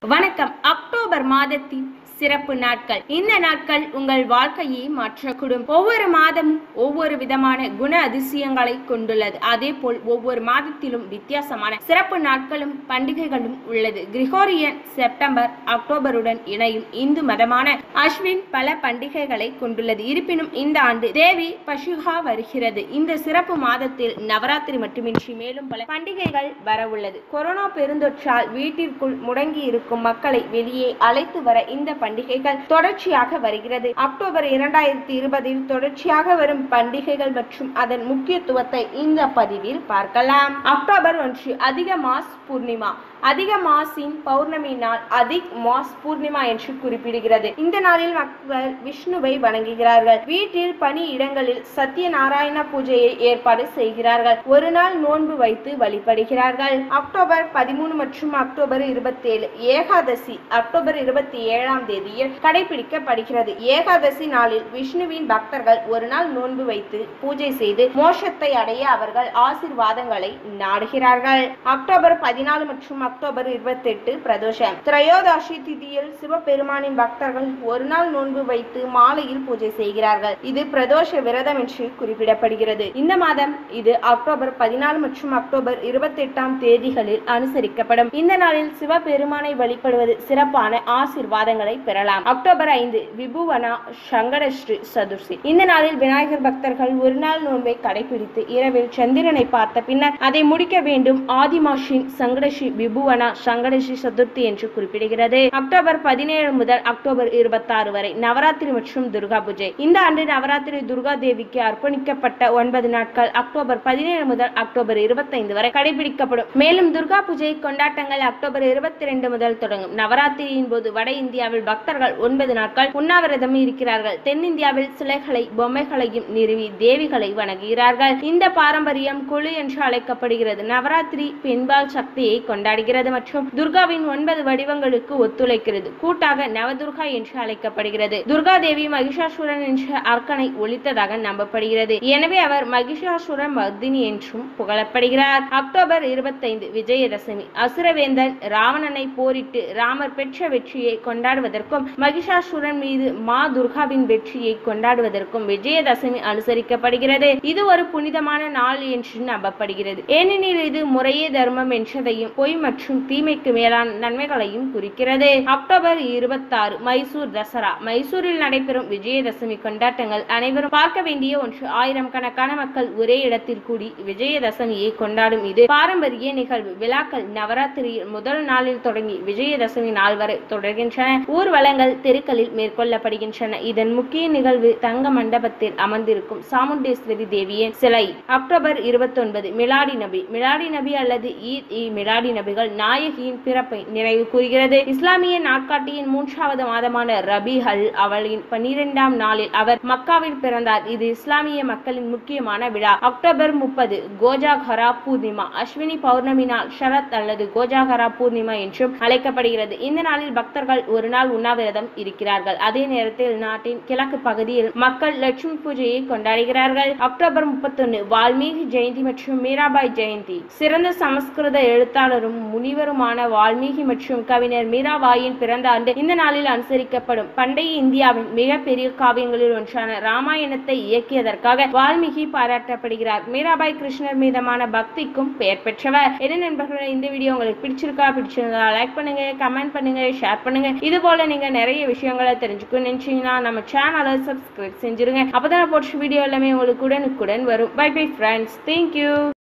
வணக்கம் அக்டோபர் மாதத்தின் சிறப்பு நாட்கள் இந்த நாட்கள் உங்கள் வாழ்க்கையை மாற்றக்கூடும் ஒவ்வொரு மாதமும் ஒவ்வொரு விதமான குண அதிசயங்களை கொண்டுள்ளது அதே போல் ஒவ்வொரு மாதத்திலும் வித்தியாசமான சிறப்பு நாட்களும் பண்டிகைகளும் உள்ளது கிரிகோரியன் செப்டம்பர் அக்டோபருடன் இணையும் இந்து மதமான அஸ்வின் பல பண்டிகைகளை கொண்டுள்ளது இருப்பினும் இந்த ஆண்டு தேவி பசுகா வருகிறது இந்த சிறப்பு மாதத்தில் நவராத்திரி மட்டுமின்றி மேலும் பல பண்டிகைகள் வரவுள்ளது கொரோனா பெருந்தொற்றால் வீட்டிற்குள் முடங்கி இருக்கும் மக்களை வெளியே அழைத்து வர இந்த பண்டிகைகள் தொடர்ச்சியாக வருகிறது அக்டோபர் இரண்டாயிரத்தி இருபதில் தொடர்ச்சியாக வரும் பண்டிகைகள் மற்றும் அதன் முக்கியத்துவத்தை இந்த பதிவில் பார்க்கலாம் அக்டோபர் ஒன்று அதிக மாஸ் பூர்ணிமா அதிக மாசின் பௌர்ணமி நாள் அதிக் மாஸ் பூர்ணிமா என்று குறிப்பிடுகிறது இந்த நாளில் மக்கள் விஷ்ணுவை வணங்குகிறார்கள் வீட்டில் பணி இடங்களில் சத்யநாராயண பூஜையை ஏற்பாடு செய்கிறார்கள் ஒரு நாள் நோன்பு வைத்து வழிபடுகிறார்கள் அக்டோபர் பதிமூணு மற்றும் அக்டோபர் இருபத்தேழு ஏகாதசி அக்டோபர் இருபத்தி ஏழாம் தேதியில் கடைபிடிக்கப்படுகிறது ஏகாதசி நாளில் விஷ்ணுவின் பக்தர்கள் ஒரு நாள் நோன்பு வைத்து பூஜை செய்து மோட்சத்தை அடைய அவர்கள் ஆசிர்வாதங்களை நாடுகிறார்கள் அக்டோபர் பதினாலு மற்றும் அக்டோபர் இருபத்தெட்டு பிரதோஷம் திரையோதாசி திதியில் சிவபெருமானின் பக்தர்கள் ஒரு நாள் நோன்பு வைத்து மாலையில் பூஜை செய்கிறார்கள் இது பிரதோஷ விரதம் என்று குறிப்பிடப்படுகிறது இந்த மாதம் இது அக்டோபர் பதினாலு மற்றும் அக்டோபர் இருபத்தி எட்டாம் தேதிகளில் அனுசரிக்கப்படும் இந்த நாளில் சிவபெருமானை வழிபடுவது சிறப்பான ஆசிர்வாதங்களை பெறலாம் அக்டோபர் ஐந்து விபுவனா சங்கடஸ்ரீ சதுர்த்தி இந்த நாளில் விநாயகர் பக்தர்கள் ஒரு நாள் நோன்பை கடைபிடித்து இரவில் சந்திரனை பார்த்த பின்னர் அதை முடிக்க வேண்டும் ஆதிமாஷின் சங்கடஸ்ரீ விபுவனா சங்கடஸ்ரீ சதுர்த்தி என்று குறிப்பிடுகிறது அக்டோபர் பதினேழு முதல் அக்டோபர் இருபத்தாறு வரை நவராத்திரி மற்றும் துர்கா பூஜை இந்த ஆண்டு நவராத்திரி துர்கா தேவிக்கு அர்ப்பணிக்கப்பட்ட ஒன்பது நாட்கள் அக்டோபர் பதினேழு முதல் அக்டோபர் இருபத்தைந்து வரை கடைபிடிக்கப்படும் மேலும் துர்கா பூஜை கொண்டாட்டங்கள் அக்டோபர் இருபத்தி ரெண்டு முதல் தொடங்கும் நவராத்திரியின் போது வட இந்தியாவில் பக்தர்கள் ஒன்பது நாட்கள் உண்ணாவிரதம் இருக்கிறார்கள் தென்னிந்தியாவில் சிலைகளை பொம்மைகளையும் நிறுவி தேவிகளை வணங்குகிறார்கள் இந்த பாரம்பரியம் குழு என்று அழைக்கப்படுகிறது நவராத்திரி பெண்பால் சக்தியை கொண்டாடுகிறது மற்றும் துர்காவின் ஒன்பது வடிவங்களுக்கு ஒத்துழைக்கிறது கூட்டாக நவதுர்கா என்று அழைக்கப்படுகிறது துர்கா தேவி மகிஷாசுரன் என்ற அர்க்கனை ஒழித்ததாக நம்பப்படுகிறது எனவே அவர் மகிஷாசுரன் மர்தினி என்றும் புகழப்படுகிறார் அக்டோபர் இருபத்தைந்து விஜயதசமி அசுரவேந்தன் ராவணனை போரிட்டு ராமர் பெற்ற வெற்றியை கொண்டாடுவதற்கும் மகிஷாசுரன் மீது மா துர்காவின் வெற்றியை கொண்டாடுவதற்கும் விஜயதசமி அனுசரிக்கப்படுகிறது இது ஒரு புனிதமான நாள் என்று நம்பப்படுகிறது ஏனெனில் இது முறையே தர்மம் என்றதையும் பொய் மற்றும் தீமைக்கு மேலான நன்மைகளையும் குறிக்கிறது அக்டோபர் இருபத்தாறு மைசூர் தசரா மைசூரில் நடைபெறும் விஜயதசமி கொண்டாட்டங்கள் அனைவரும் பார்க்க வேண்டிய ஒன்று ஆயிரம் கணக்கான மக்கள் ஒரே இடத்தில் கூடி விஜயதசமியை கொண்டாடும் இது பாரம்பரிய நிகழ்வு விழாக்கள் நவராத்திரியில் முதல் நாளில் தொடங்கி விஜயதசமி நாள் வரை தொடர்கின்றன ஊர்வலங்கள் தெருக்களில் மேற்கொள்ளப்படுகின்றன இதன் முக்கிய நிகழ்வு தங்க மண்டபத்தில் அமர்ந்திருக்கும் சாமுண்டேஸ்வரி தேவியின் சிலை அக்டோபர் இருபத்தொன்பது மிலாடி நபி மிலாடி நபி அல்லது ஈத் இ மிலாடி நபிகள் நாயகியின் பிறப்பை நினைவு கூறுகிறது இஸ்லாமிய நாட்காட்டியின் மூன்றாவது மாதமான ரபிஹல் அவளின் பனிரெண்டாம் நாளில் அவர் மக்காவில் பிறந்தார் இது இஸ்லாமிய மக்களின் முக்கியமான விழா அக்டோபர் முப்பது கோஜாகரா பூர்ணிமா அஸ்வினி பௌர்ணமி நாள் ஷரத் அல்லது கோஜாகரா பூர்ணிமா என்றும் அழைக்கப்படுகிறது இந்த நாளில் பக்தர்கள் ஒரு நாள் உண்ணாவிரதம் இருக்கிறார்கள் அதே நேரத்தில் நாட்டின் கிழக்கு பகுதியில் மக்கள் லட்சுமி பூஜையை கொண்டாடுகிறார்கள் அக்டோபர் முப்பத்தொன்னு வால்மீகி ஜெயந்தி மற்றும் மீராபாய் ஜெயந்தி சிறந்த சமஸ்கிருத எழுத்தாளரும் முனிவருமான வால்மீகி மற்றும் கவிஞர் மீராபாயின் பிறந்த ஆண்டு இந்த நாளில் அனுசரிக்கப்படும் பண்டைய இந்தியாவின் மிகப்பெரிய காவியங்களில் ஒன்றான ராமாயணத்தை இயக்கியதற்காக வால்மீகி பாராட்டப்படுகிறார் மீராபாய் கிருஷ்ணர் மீதமான பக்திக்கும் பெயர் பெற்றவர் என்ன நண்பர்களே இந்த வீடியோ உங்களுக்கு பிடிச்சிருக்கா பிடிச்சிருந்தா லைக் பண்ணுங்க கமெண்ட் பண்ணுங்க ஷேர் பண்ணுங்க இது போல நீங்க நிறைய விஷயங்களை தெரிஞ்சுக்கணும் நினைச்சீங்கன்னா நம்ம சேனலை சப்ஸ்கிரைப் செஞ்சிருங்க அப்பதான் போட்ட வீடியோ எல்லாமே உங்களுக்கு உடனுக்குடன் வரும் பை பை ஃப்ரெண்ட்ஸ் தேங்க்யூ